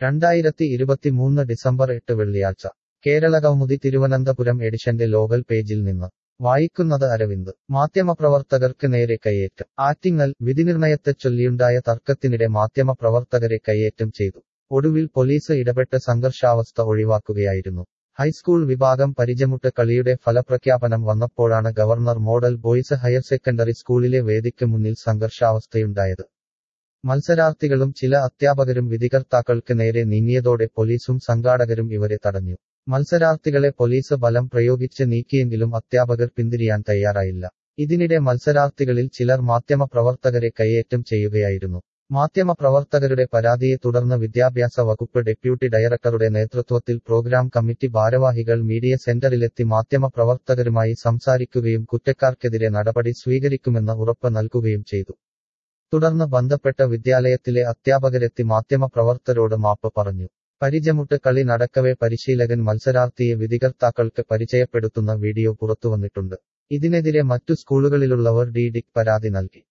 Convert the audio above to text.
രണ്ടായിരത്തി ഇരുപത്തിമൂന്ന് ഡിസംബർ എട്ട് വെള്ളിയാഴ്ച കേരള കൗമുദി തിരുവനന്തപുരം എഡിഷന്റെ ലോകൽ പേജിൽ നിന്ന് വായിക്കുന്നത് അരവിന്ദ് മാധ്യമപ്രവർത്തകർക്ക് നേരെ കയ്യേറ്റം ആറ്റിങ്ങൽ വിധിനിർണയത്തെ ചൊല്ലിയുണ്ടായ തർക്കത്തിനിടെ മാധ്യമപ്രവർത്തകരെ കയ്യേറ്റം ചെയ്തു ഒടുവിൽ പോലീസ് ഇടപെട്ട് സംഘർഷാവസ്ഥ ഒഴിവാക്കുകയായിരുന്നു ഹൈസ്കൂൾ വിഭാഗം പരിചമുട്ട് കളിയുടെ ഫലപ്രഖ്യാപനം വന്നപ്പോഴാണ് governor model boys higher secondary സ്കൂളിലെ വേദിക്ക് മുന്നിൽ സംഘർഷാവസ്ഥയുണ്ടായത് മത്സരാർത്ഥികളും ചില അധ്യാപകരും വിധികർത്താക്കൾക്ക് നേരെ നീങ്ങിയതോടെ പോലീസും സംഘാടകരും ഇവരെ തടഞ്ഞു മത്സരാർത്ഥികളെ പോലീസ് ബലം പ്രയോഗിച്ച് നീക്കിയെങ്കിലും അധ്യാപകർ പിന്തിരിയാൻ തയ്യാറായില്ല ഇതിനിടെ മത്സരാർത്ഥികളിൽ ചിലർ മാധ്യമപ്രവർത്തകരെ കയ്യേറ്റം ചെയ്യുകയായിരുന്നു മാധ്യമപ്രവർത്തകരുടെ പരാതിയെ തുടർന്ന് വിദ്യാഭ്യാസ വകുപ്പ് ഡെപ്യൂട്ടി ഡയറക്ടറുടെ നേതൃത്വത്തിൽ പ്രോഗ്രാം കമ്മിറ്റി ഭാരവാഹികൾ മീഡിയ സെന്ററിലെത്തി മാധ്യമപ്രവർത്തകരുമായി സംസാരിക്കുകയും കുറ്റക്കാർക്കെതിരെ നടപടി സ്വീകരിക്കുമെന്ന് ഉറപ്പ് നൽകുകയും ചെയ്തു തുടർന്ന് ബന്ധപ്പെട്ട വിദ്യാലയത്തിലെ അധ്യാപകരെത്തി മാധ്യമപ്രവർത്തകരോട് മാപ്പ് പറഞ്ഞു പരിചമുട്ട് കളി നടക്കവേ പരിശീലകൻ മത്സരാർത്ഥിയെ വിധികർത്താക്കൾക്ക് പരിചയപ്പെടുത്തുന്ന വീഡിയോ പുറത്തുവന്നിട്ടുണ്ട് ഇതിനെതിരെ മറ്റു സ്കൂളുകളിലുള്ളവർ ഡി ഡിക് പരാതി നൽകി